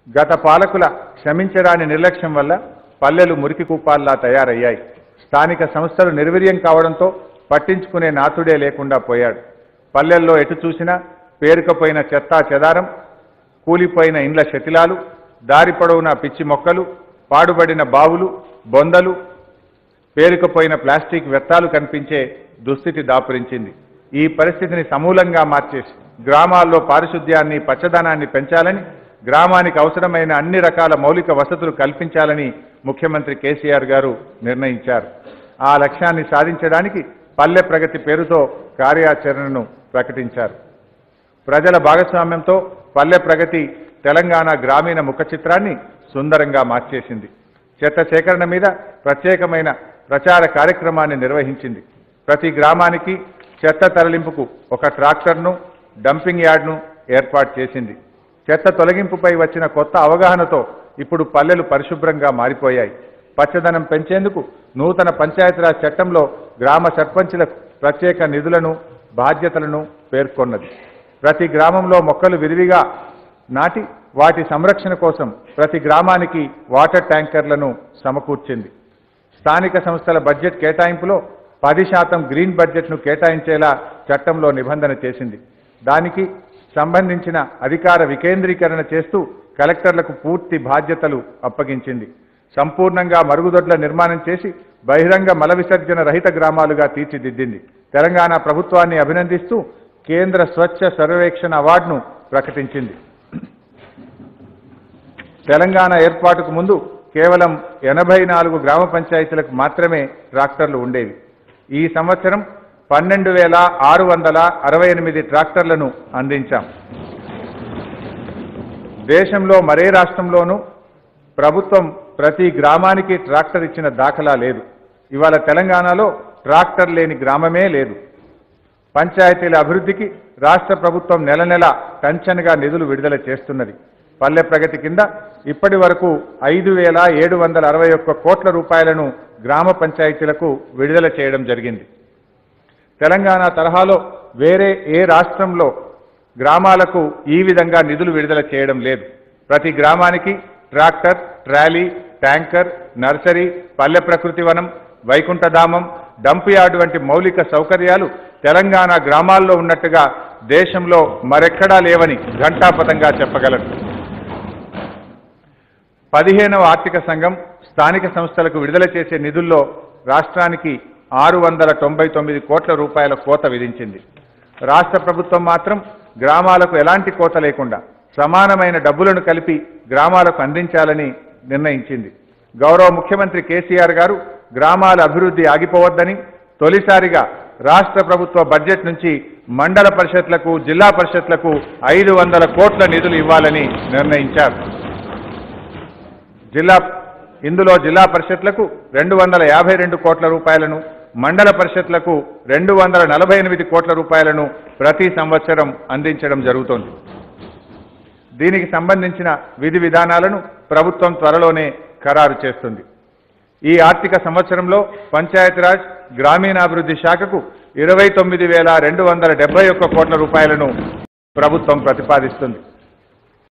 గత పాలకుల క్షమించరాని నిర్లక్ష్యం వల్ల పల్లెలు మురికి కూపాల్లా తయారయ్యాయి స్థానిక సంస్థలు నిర్వీర్యం కావడంతో పట్టించుకునే నాతుడే లేకుండా పోయాడు పల్లెల్లో ఎటు చూసినా పేరుకపోయిన చెత్తా చెదారం కూలిపోయిన ఇండ్ల శతిలాలు దారి పొడవునా పిచ్చి మొక్కలు పాడుబడిన బావులు బొందలు పేరుకుపోయిన ప్లాస్టిక్ వ్యర్థాలు కనిపించే దుస్థితి దాపురించింది ఈ పరిస్థితిని సమూలంగా మార్చేసి గ్రామాల్లో పారిశుద్ధ్యాన్ని పచ్చదనాన్ని పెంచాలని గ్రామానికి అవసరమైన అన్ని రకాల మౌలిక వసతులు కల్పించాలని ముఖ్యమంత్రి కేసీఆర్ గారు నిర్ణయించారు ఆ లక్ష్యాన్ని సాధించడానికి పల్లె ప్రగతి పేరుతో కార్యాచరణను ప్రకటించారు ప్రజల భాగస్వామ్యంతో పల్లె ప్రగతి తెలంగాణ గ్రామీణ ముఖ చిత్రాన్ని సుందరంగా మార్చేసింది చెత్త సేకరణ మీద ప్రత్యేకమైన ప్రచార కార్యక్రమాన్ని నిర్వహించింది ప్రతి గ్రామానికి చెత్త తరలింపుకు ఒక ట్రాక్టర్ను డంపింగ్ యార్డ్ను ఏర్పాటు చేసింది చెత్త తొలగింపుపై వచ్చిన కొత్త అవగాహనతో ఇప్పుడు పల్లెలు పరిశుభ్రంగా మారిపోయాయి పచ్చదనం పెంచేందుకు నూతన పంచాయతీరాజ్ చట్టంలో గ్రామ సర్పంచులకు ప్రత్యేక నిధులను బాధ్యతలను పేర్కొన్నది ప్రతి గ్రామంలో మొక్కలు విరివిగా నాటి వాటి సంరక్షణ కోసం ప్రతి గ్రామానికి వాటర్ ట్యాంకర్లను సమకూర్చింది స్థానిక సంస్థల బడ్జెట్ కేటాయింపులో పది శాతం గ్రీన్ బడ్జెట్ను కేటాయించేలా చట్టంలో నిబంధన చేసింది దానికి సంబంధించిన అధికార వికేంద్రీకరణ చేస్తూ కలెక్టర్లకు పూర్తి బాధ్యతలు అప్పగించింది సంపూర్ణంగా మరుగుదొడ్ల నిర్మాణం చేసి బహిరంగ మల విసర్జన రహిత గ్రామాలుగా తీర్చిదిద్దింది తెలంగాణ ప్రభుత్వాన్ని అభినందిస్తూ కేంద్ర స్వచ్ఛ సర్వేక్షణ అవార్డును ప్రకటించింది తెలంగాణ ఏర్పాటుకు ముందు కేవలం ఎనభై నాలుగు గ్రామ పంచాయతీలకు మాత్రమే ట్రాక్టర్లు ఉండేవి ఈ సంవత్సరం పన్నెండు వేల ఆరు వందల అరవై ఎనిమిది ట్రాక్టర్లను అందించాం దేశంలో మరే రాష్ట్రంలోనూ ప్రభుత్వం ప్రతి గ్రామానికి ట్రాక్టర్ ఇచ్చిన దాఖలా లేదు ఇవాళ తెలంగాణలో ట్రాక్టర్ లేని గ్రామమే లేదు పంచాయతీల అభివృద్ధికి రాష్ట్ర ప్రభుత్వం నెల నెల టంచన్గా నిధులు విడుదల చేస్తున్నది పల్లె ప్రగతి కింద ఇప్పటి వరకు ఐదు వేల ఏడు వందల అరవై ఒక్క కోట్ల రూపాయలను గ్రామ పంచాయతీలకు విడుదల చేయడం జరిగింది తెలంగాణ తరహాలో వేరే ఏ రాష్ట్రంలో గ్రామాలకు ఈ విధంగా నిధులు విడుదల చేయడం లేదు ప్రతి గ్రామానికి ట్రాక్టర్ ట్రాలీ ట్యాంకర్ నర్సరీ పల్లె ప్రకృతి వనం వైకుంఠధామం డంప్ యార్డ్ వంటి మౌలిక సౌకర్యాలు తెలంగాణ గ్రామాల్లో ఉన్నట్టుగా దేశంలో మరెక్కడా లేవని ఘంటాపథంగా చెప్పగలను పదిహేనవ ఆర్థిక సంఘం స్థానిక సంస్థలకు విడుదల చేసే నిధుల్లో రాష్ట్రానికి ఆరు వందల తొంభై తొమ్మిది కోట్ల రూపాయల కోత విధించింది రాష్ట్ర ప్రభుత్వం మాత్రం గ్రామాలకు ఎలాంటి కోత లేకుండా సమానమైన డబ్బులను కలిపి గ్రామాలకు అందించాలని నిర్ణయించింది గౌరవ ముఖ్యమంత్రి కేసీఆర్ గారు గ్రామాల అభివృద్ధి ఆగిపోవద్దని తొలిసారిగా రాష్ట్ర ప్రభుత్వ బడ్జెట్ నుంచి మండల పరిషత్లకు జిల్లా పరిషత్లకు ఐదు వందల కోట్ల నిధులు ఇవ్వాలని నిర్ణయించారు జిల్లా ఇందులో జిల్లా పరిషత్లకు రెండు వందల యాభై రెండు కోట్ల రూపాయలను మండల పరిషత్లకు రెండు వందల నలభై ఎనిమిది కోట్ల రూపాయలను ప్రతి సంవత్సరం అందించడం జరుగుతోంది దీనికి సంబంధించిన విధి విధానాలను ప్రభుత్వం త్వరలోనే ఖరారు చేస్తుంది ఈ ఆర్థిక సంవత్సరంలో పంచాయతీరాజ్ గ్రామీణాభివృద్ధి శాఖకు ఇరవై తొమ్మిది వేల రెండు వందల డెబ్బై ఒక్క కోట్ల రూపాయలను ప్రభుత్వం ప్రతిపాదిస్తుంది